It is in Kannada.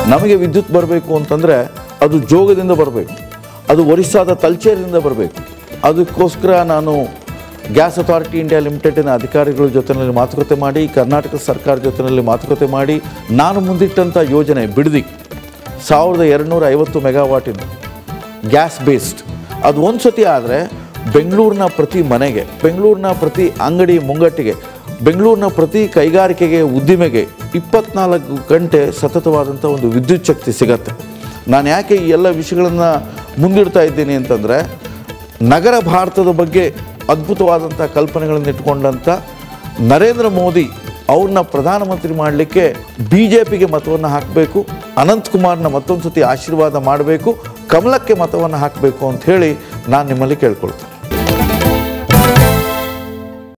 ನಮಗೆ ವಿದ್ಯುತ್ ಬರಬೇಕು ಅಂತಂದರೆ ಅದು ಜೋಗದಿಂದ ಬರಬೇಕು ಅದು ಒರಿಸ್ಸಾದ ತಲ್ಚೇರಿನಿಂದ ಬರಬೇಕು ಅದಕ್ಕೋಸ್ಕರ ನಾನು ಗ್ಯಾಸ್ ಅಥಾರಿಟಿ ಇಂಡಿಯಾ ಲಿಮಿಟೆಡಿನ ಅಧಿಕಾರಿಗಳ ಜೊತೆಯಲ್ಲಿ ಮಾತುಕತೆ ಮಾಡಿ ಕರ್ನಾಟಕ ಸರ್ಕಾರ ಜೊತೆಯಲ್ಲಿ ಮಾತುಕತೆ ಮಾಡಿ ನಾನು ಮುಂದಿಟ್ಟಂಥ ಯೋಜನೆ ಬಿಡದಿ ಸಾವಿರದ ಎರಡುನೂರ ಐವತ್ತು ಮೆಗಾವಾಟಿಂದು ಗ್ಯಾಸ್ ಬೇಸ್ಡ್ ಅದು ಒಂದು ಸತಿ ಆದರೆ ಬೆಂಗಳೂರಿನ ಪ್ರತಿ ಮನೆಗೆ ಬೆಂಗಳೂರಿನ ಪ್ರತಿ ಅಂಗಡಿ ಮುಂಗಟ್ಟಿಗೆ ಬೆಂಗಳೂರಿನ ಪ್ರತಿ ಕೈಗಾರಿಕೆಗೆ ಉದ್ದಿಮೆಗೆ ಇಪ್ಪತ್ನಾಲ್ಕು ಗಂಟೆ ಸತತವಾದಂಥ ಒಂದು ವಿದ್ಯುತ್ ಶಕ್ತಿ ಸಿಗತ್ತೆ ನಾನು ಯಾಕೆ ಈ ಎಲ್ಲ ವಿಷಯಗಳನ್ನು ಮುಂದಿಡ್ತಾ ಇದ್ದೀನಿ ಅಂತಂದರೆ ನಗರ ಭಾರತದ ಬಗ್ಗೆ ಅದ್ಭುತವಾದಂಥ ಕಲ್ಪನೆಗಳನ್ನು ಇಟ್ಕೊಂಡಂಥ ನರೇಂದ್ರ ಮೋದಿ ಅವ್ರನ್ನ ಪ್ರಧಾನಮಂತ್ರಿ ಮಾಡಲಿಕ್ಕೆ ಬಿ ಜೆ ಪಿಗೆ ಮತವನ್ನು ಹಾಕಬೇಕು ಅನಂತಕುಮಾರ್ನ ಮತ್ತೊಂದು ಸತಿ ಆಶೀರ್ವಾದ ಮಾಡಬೇಕು ಕಮಲಕ್ಕೆ ಮತವನ್ನು ಹಾಕಬೇಕು ಅಂತ ಹೇಳಿ ನಾನು ನಿಮ್ಮಲ್ಲಿ ಕೇಳ್ಕೊಳ್ತೇನೆ